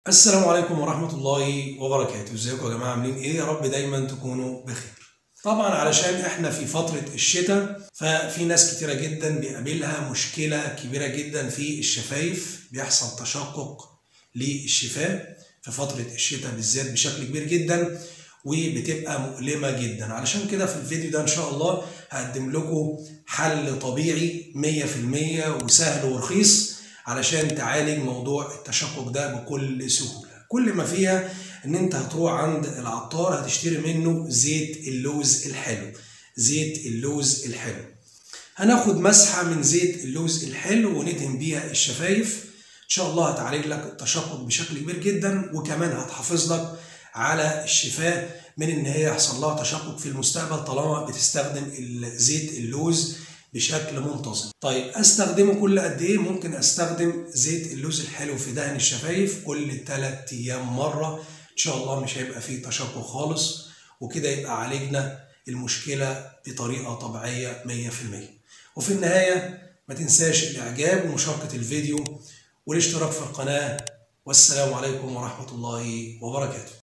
السلام عليكم ورحمة الله وبركاته ازيكم يا جماعة عاملين ايه يا رب دايما تكونوا بخير طبعا علشان احنا في فترة الشتاء ففي ناس كتيرة جدا بيقابلها مشكلة كبيرة جدا في الشفايف بيحصل تشقق للشفاه في فترة الشتاء بالذات بشكل كبير جدا وبتبقى مؤلمة جدا علشان كده في الفيديو ده ان شاء الله هقدم لكم حل طبيعي 100% وسهل ورخيص علشان تعالج موضوع التشقق ده بكل سهولة كل ما فيها ان انت هتروح عند العطار هتشتري منه زيت اللوز الحلو زيت اللوز الحلو هناخد مسحة من زيت اللوز الحلو وندهن بيها الشفايف ان شاء الله هتعالج لك التشقق بشكل كبير جدا وكمان هتحافظ لك على الشفاه من ان هي يحصل لها تشقق في المستقبل طالما بتستخدم زيت اللوز بشكل منتظم. طيب استخدمه كل قد ايه؟ ممكن استخدم زيت اللوز الحلو في دهن الشفايف كل 3 ايام مره ان شاء الله مش هيبقى فيه تشقق خالص وكده يبقى عالجنا المشكله بطريقه طبيعيه 100%. وفي النهايه ما تنساش الاعجاب ومشاركه الفيديو والاشتراك في القناه والسلام عليكم ورحمه الله وبركاته.